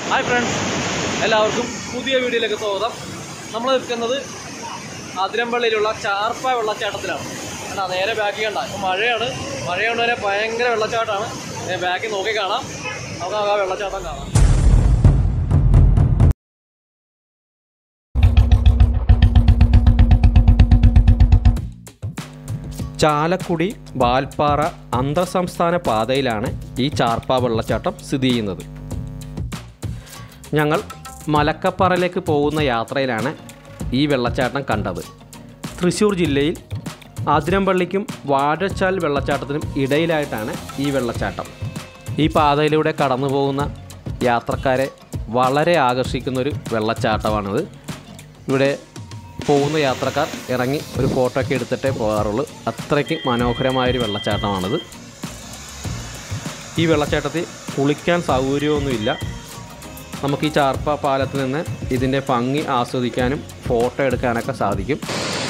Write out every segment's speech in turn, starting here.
hi friends എല്ലാവർക്കും പുതിയ വീഡിയോയിലേക്ക് സ്വാഗതം നമ്മൾ നിൽക്കുന്നത് അതിരമ്പള്ളിയിലുള്ള ചാർപ്പ വെള്ളച്ചാട്ടത്തിലാണ് എന്നാ നേരെ ബാക്കി കണ്ട ഇപ്പം മഴയാണ് മഴയുണ്ട് തന്നെ ഭയങ്കര വെള്ളച്ചാട്ടമാണ് ബാക്കിൽ നോക്കി കാണാം നമുക്ക് ആ വെള്ളച്ചാട്ടം കാണാം ചാലക്കുടി വാൽപ്പാറ അന്തർ സംസ്ഥാന പാതയിലാണ് ഈ ചാർപ്പ വെള്ളച്ചാട്ടം സ്ഥിതി ചെയ്യുന്നത് ഞങ്ങൾ മലക്കപ്പാറയിലേക്ക് പോകുന്ന യാത്രയിലാണ് ഈ വെള്ളച്ചാട്ടം കണ്ടത് തൃശ്ശൂർ ജില്ലയിൽ അതിരമ്പള്ളിക്കും വാഴച്ചാൽ വെള്ളച്ചാട്ടത്തിനും ഇടയിലായിട്ടാണ് ഈ വെള്ളച്ചാട്ടം ഈ പാതയിലൂടെ കടന്നു പോകുന്ന യാത്രക്കാരെ വളരെ ആകർഷിക്കുന്നൊരു വെള്ളച്ചാട്ടമാണിത് ഇവിടെ പോകുന്ന യാത്രക്കാർ ഇറങ്ങി ഒരു ഫോട്ടോ ഒക്കെ എടുത്തിട്ടേ പോകാറുള്ളൂ അത്രയ്ക്ക് മനോഹരമായൊരു വെള്ളച്ചാട്ടമാണിത് ഈ വെള്ളച്ചാട്ടത്തിൽ കുളിക്കാൻ സൗകര്യമൊന്നുമില്ല നമുക്ക് ഈ ചാർപ്പ പാലത്തിൽ നിന്ന് ഇതിൻ്റെ ഭംഗി ആസ്വദിക്കാനും ഫോട്ടോ എടുക്കാനൊക്കെ സാധിക്കും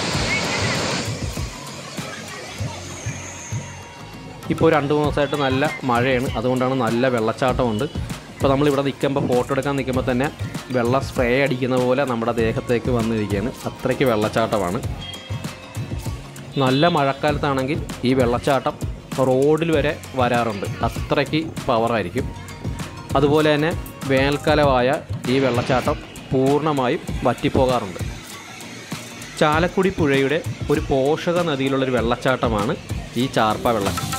ഇപ്പോൾ രണ്ട് മൂന്ന് ദിവസമായിട്ട് നല്ല മഴയാണ് അതുകൊണ്ടാണ് നല്ല വെള്ളച്ചാട്ടമുണ്ട് ഇപ്പോൾ നമ്മളിവിടെ നിൽക്കുമ്പോൾ ഫോട്ടോ എടുക്കാൻ നിൽക്കുമ്പോൾ തന്നെ വെള്ളം സ്പ്രേ അടിക്കുന്ന പോലെ നമ്മുടെ ദേഹത്തേക്ക് വന്നിരിക്കുകയാണ് അത്രയ്ക്ക് വെള്ളച്ചാട്ടമാണ് നല്ല മഴക്കാലത്താണെങ്കിൽ ഈ വെള്ളച്ചാട്ടം റോഡിൽ വരെ വരാറുണ്ട് അത്രയ്ക്ക് പവറായിരിക്കും അതുപോലെ തന്നെ വേനൽക്കാലമായ ഈ വെള്ളച്ചാട്ടം പൂർണ്ണമായും വറ്റിപ്പോകാറുണ്ട് ചാലക്കുടി പുഴയുടെ ഒരു പോഷക നദിയിലുള്ളൊരു വെള്ളച്ചാട്ടമാണ് ഈ ചാർപ്പ വെള്ളച്ചാട്ടം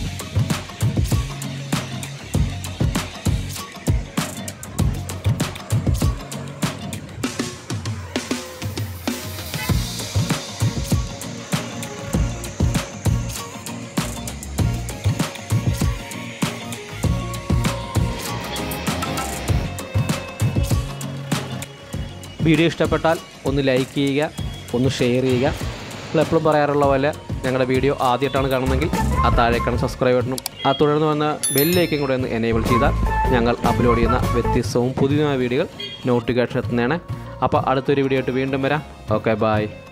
വീഡിയോ ഇഷ്ടപ്പെട്ടാൽ ഒന്ന് ലൈക്ക് ചെയ്യുക ഒന്ന് ഷെയർ ചെയ്യുക നമ്മൾ എപ്പോഴും പറയാറുള്ള പോലെ ഞങ്ങളുടെ വീഡിയോ ആദ്യമായിട്ടാണ് കാണുന്നതെങ്കിൽ ആ താഴേക്കാണ് സബ്സ്ക്രൈബ് ബട്ടണും ആ തുടർന്ന് വന്ന ബെല്ലിലേക്കും കൂടെ ഒന്ന് എനേബിൾ ചെയ്താൽ ഞങ്ങൾ അപ്ലോഡ് ചെയ്യുന്ന വ്യത്യസ്തവും പുതിയതുമായ വീഡിയോകൾ നോട്ടിഫിക്കേഷൻ എത്തുന്നതാണ് അപ്പോൾ അടുത്തൊരു വീഡിയോ ആയിട്ട് വീണ്ടും വരാം ഓക്കെ ബായ്